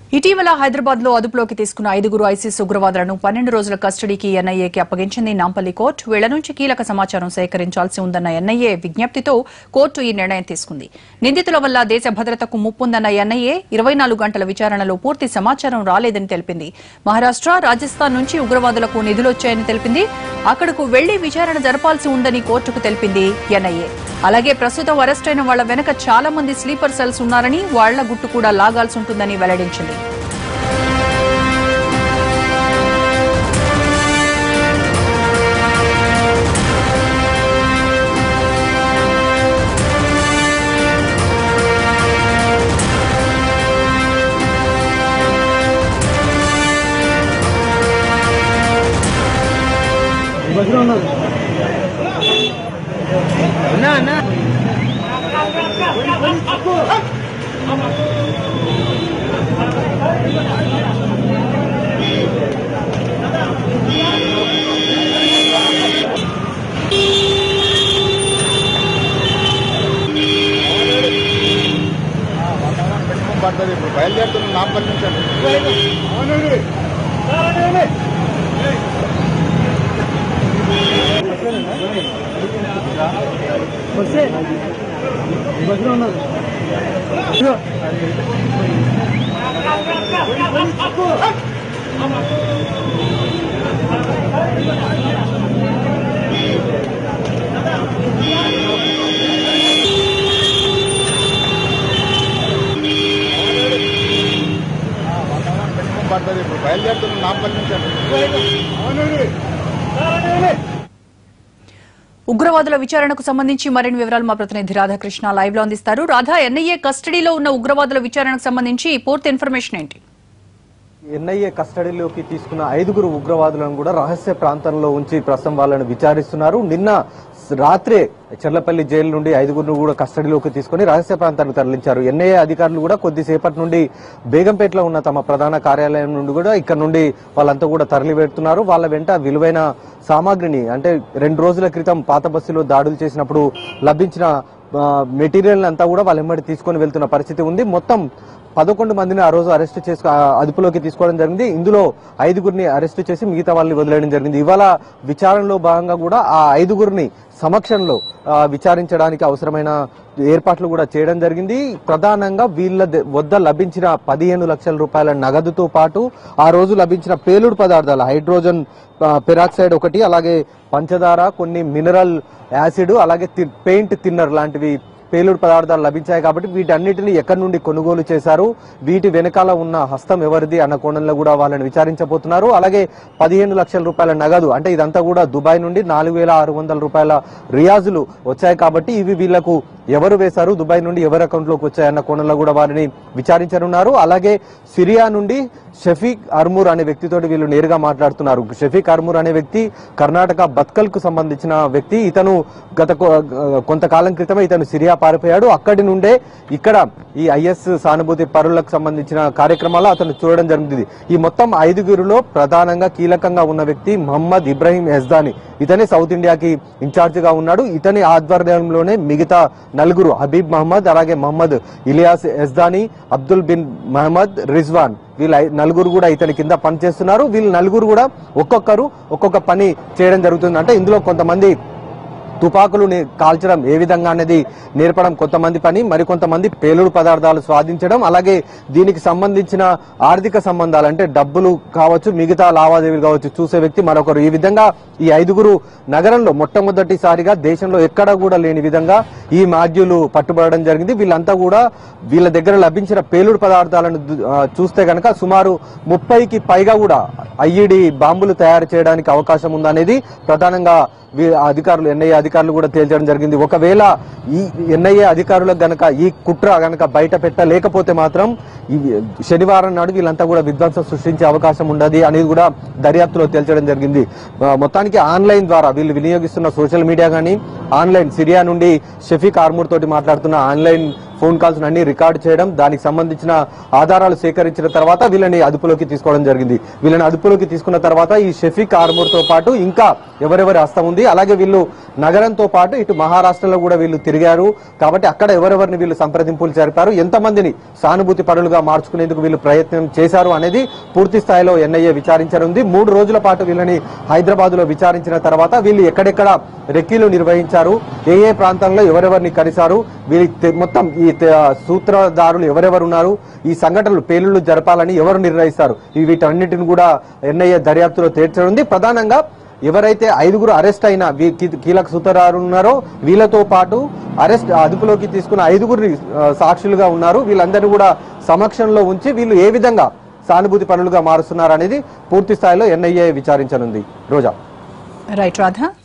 ఇటీవల హైదరాబాద్ లో అదుపులోకి తీసుకున్న ఐదుగురు ఐసీస్ ఉగ్రవాదులను పన్నెండు రోజుల కస్టడీకి ఎన్ఐఏకి అప్పగించింది నాంపల్లి కోర్టు వీళ్ల నుంచి కీలక సమాచారం సేకరించాల్సి ఉందన్న ఎన్ఐఏ విజ్ఞప్తితో కోర్టు ఈ నిర్ణయం తీసుకుంది నిందితుల వల్ల దేశ భద్రతకు ముప్పుందన్న ఎన్ఐఏ ఇరవై నాలుగు గంటల విచారణలో పూర్తి సమాచారం రాలేదని తెలిపింది మహారాష్ట్ర రాజస్థాన్ నుంచి ఉగ్రవాదులకు నిధులొచ్చాయని తెలిపింది అక్కడకు వెళ్లి విచారణ జరపాల్సి ఉందని కోర్టుకు తెలిపింది ఎన్ఐఏ అలాగే ప్రస్తుతం అరెస్ట్ అయిన వాళ్ల వెనక చాలా మంది స్లీపర్ సెల్స్ ఉన్నారని వాళ్ల గుట్టు కూడా లాగాల్సి ఉంటుందని వెల్లడించింది పడుతుంది ఇప్పుడు బయలుదేరుతున్నాం నాంపల్లి నుంచి పడుతుంది ఇప్పుడు బయలుదేరుతున్నాం నాంపల్లి నుంచి ఉగ్రవాదుల విచారణకు సంబంధించి మరిన్ని వివరాలు మా ప్రతినిధి రాధాకృష్ణ లైవ్ లో అందిస్తారు రాధా ఎన్ఐఏ కస్టడీలో ఉన్న ఉగ్రవాదుల విచారణకు సంబంధించి పూర్తి ఇన్ఫర్మేషన్ ఏంటి ఎన్ఐఏ కస్టడీలోకి తీసుకున్న ఐదుగురు ఉగ్రవాదులను కూడా రహస్య ప్రాంతంలో ఉంచి ప్రస్తుతం వాళ్ళని విచారిస్తున్నారు నిన్న రాత్రే చెర్లపల్లి జైలు నుండి ఐదుగురిని కూడా కస్టడీలోకి తీసుకుని రహస్య ప్రాంతానికి తరలించారు ఎన్ఐఏ అధికారులు కూడా కొద్దిసేపటి నుండి బేగంపేటలో ఉన్న తమ ప్రధాన కార్యాలయం నుండి కూడా ఇక్కడ నుండి వాళ్ళంతా కూడా తరలి పెడుతున్నారు వాళ్ళ వెంట విలువైన సామాగ్రిని అంటే రెండు రోజుల క్రితం పాత బస్సులో దాడులు చేసినప్పుడు లభించిన మెటీరియల్ అంతా కూడా వాళ్ళ వెంబడి తీసుకొని వెళ్తున్న పరిస్థితి ఉంది మొత్తం పదకొండు మందిని ఆ రోజు అరెస్ట్ చేసి ఆ అదుపులోకి తీసుకోవడం జరిగింది ఇందులో ఐదుగురిని అరెస్ట్ చేసి మిగతా వాళ్ళని వదిలేయడం జరిగింది ఇవాళ విచారణలో భాగంగా కూడా ఆ ఐదుగురిని సమక్షంలో ఆ, విచారించడానికి అవసరమైన ఏర్పాట్లు కూడా చేయడం జరిగింది ప్రధానంగా వీళ్ళ ద- వద్ద లభించిన పదిహేను లక్షల రూపాయల నగదుతో పాటు ఆ రోజు లభించిన పేలుడు పదార్థాలు హైడ్రోజన్ ఆ, పెరాక్సైడ్ ఒకటి అలాగే పంచదార కొన్ని మినరల్ యాసిడ్ అలాగే తి- పెయింట్ థిన్నర్ లాంటివి పేలుడు పదార్థాలు లభించాయి కాబట్టి వీటన్నిటిని ఎక్కడి నుండి కొనుగోలు చేశారు వీటి వెనకాల ఉన్న హస్తం ఎవరిది అన్న కోణంలో కూడా వాళ్ళని విచారించబోతున్నారు అలాగే పదిహేను లక్షల రూపాయల నగదు అంటే ఇదంతా కూడా దుబాయ్ నుండి నాలుగు వేల ఆరు వందల రూపాయల రియాజులు వచ్చాయి కాబట్టి ఇవి వీళ్లకు ఎవరు వేశారు దుబాయ్ నుండి ఎవరి అకౌంట్లోకి వచ్చాయన్న కోణంలో కూడా వారిని విచారించనున్నారు అలాగే సిరియా నుండి షఫీక్ అర్మూర్ అనే వ్యక్తితోటి వీళ్ళు నేరుగా మాట్లాడుతున్నారు షఫీక్ అర్మూర్ అనే వ్యక్తి కర్ణాటక బత్కల్ కు సంబంధించిన వ్యక్తి ఇతను గత కొ- కొంతకాలం క్రితమే ఇతను సిరియా పారిపోయాడు అక్కడి నుండే ఇక్కడ ఈ ఐఎస్ సానుభూతి పరులకు సంబంధించిన కార్యక్రమాలు అతను చూడడం జరిగింది ఈ మొత్తం ఐదుగురిలో ప్రధానంగా కీలకంగా ఉన్న వ్యక్తి మహమ్మద్ ఇబ్రాహీం ఎస్దాని ఇతనే సౌత్ ఇండియాకి ఇన్ఛార్జ్ గా ఉన్నాడు ఇతని ఆధ్వర్యంలోనే మిగతా నలుగురు హబీబ్ మహమ్మద్ అలాగే మహమ్మద్ ఇలియాస్ ఎస్దాని అబ్దుల్ బిన్ మహమ్మద్ రిజ్వాన్ వీళ్ళ ఐ- నలుగురు కూడా ఇతని కింద పనిచేస్తున్నారు వీళ్ళు నలుగురు కూడా ఒక్కొక్కరు ఒక్కొక్క పని చేయడం జరుగుతుంది అంటే ఇందులో కొంతమంది తుపాకులు ని- కాల్చడం ఏ విధంగా అనేది నేర్పడం కొంతమంది పని మరికొంతమంది పేలుడు పదార్థాలు స్వాదించడం అలాగే దీనికి సంబంధించిన ఆర్థిక సంబంధాలు అంటే డబ్బులు కావచ్చు మిగతా లావాదేవీలు కావచ్చు చూసే వ్యక్తి మరొకరు ఈ విధంగా ఈ ఐదుగురు నగరంలో మొట్టమొదటిసారిగా దేశంలో ఎక్కడా కూడా లేని విధంగా ఈ మాడ్యూలు పట్టుబడడం జరిగింది వీళ్ళంతా కూడా వీళ్ళ దగ్గర లభించిన పేలుడు పదార్థాలను దు- ఆ, చూస్తే కనుక సుమారు ముప్పైకి పైగా కూడా ఐఈడి బాంబులు తయారు చేయడానికి అవకాశం ఉందనేది ప్రధానంగా వీ- అధికారులు ఎన్ఐఏ అధికారులు కూడా తేల్చడం జరిగింది ఒకవేళ ఈ ఎన్ఐఏ అధికారులకు గనక ఈ కుట్ర గనక బయట పెట్టలేకపోతే మాత్రం ఈ శనివారం నాడు వీళ్ళంతా కూడా విధ్వంసం సృష్టించే అవకాశం ఉండదు అనేది కూడా దర్యాప్తులో తేల్చడం జరిగింది ఆ, మొత్తానికి ఆన్లైన్ ద్వారా వీళ్ళు వినియోగిస్తున్న సోషల్ మీడియా కానీ ఆన్లైన్ సిరియా నుండి షఫీక్ ఆర్మూర్ తోటి మాట్లాడుతున్న ఆన్లైన్ ఫోన్ కాల్స్ అన్ని రికార్డు చేయడం దానికి సంబంధించిన ఆధారాలు సేకరించిన తర్వాత వీళ్ళని అదుపులోకి తీసుకోవడం జరిగింది వీళ్ళని అదుపులోకి తీసుకున్న తర్వాత ఈ షఫీక్ ఆర్మూర్ తో పాటు ఇంకా ఎవరెవరి హస్తం ఉంది అలాగే వీళ్ళు నగరంతో పాటు ఇటు మహారాష్ట్రలో కూడా వీళ్ళు తిరిగారు కాబట్టి అక్కడ ఎవరెవరిని వీళ్ళు సంప్రదింపులు జరిపారు ఎంతమందిని సానుభూతి పరులుగా మార్చుకునేందుకు వీళ్ళు ప్రయత్నం చేశారు అనేది పూర్తి స్థాయిలో ఎన్ఐఏ విచారించనుంది మూడు రోజుల పాటు వీళ్ళని హైదరాబాద్ లో విచారించిన తర్వాత వీళ్ళు ఎక్కడెక్కడ రెక్కీలు నిర్వహించారు ఏ ఏ ప్రాంతంలో ఎవరెవరిని కలిశారు వీరి తె- మొత్తం ఈ తె- సూత్రధారులు ఎవరెవరు ఉన్నారు ఈ సంఘటనలు పేలుళ్లు జరపాలని ఎవరు నిర్ణయిస్తారు ఈ వీటన్నిటిని కూడా ఎన్ఐఏ దర్యాప్తులో తేల్చనుంది ప్రధానంగా ఎవరైతే ఐదుగురు అరెస్ట్ అయిన వీ- కీ- కీలక సూత్రధారులు ఉన్నారో వీళ్ళతో పాటు అరెస్ట్ అదుపులోకి తీసుకున్న ఐదుగురు సాక్షులుగా ఉన్నారు వీళ్ళందరినీ కూడా సమక్షంలో ఉంచి వీళ్ళు ఏ విధంగా సానుభూతి పనులుగా మారుస్తున్నారు అనేది పూర్తి స్థాయిలో ఎన్ఐఏ విచారించనుంది రోజా రైట్ రాధా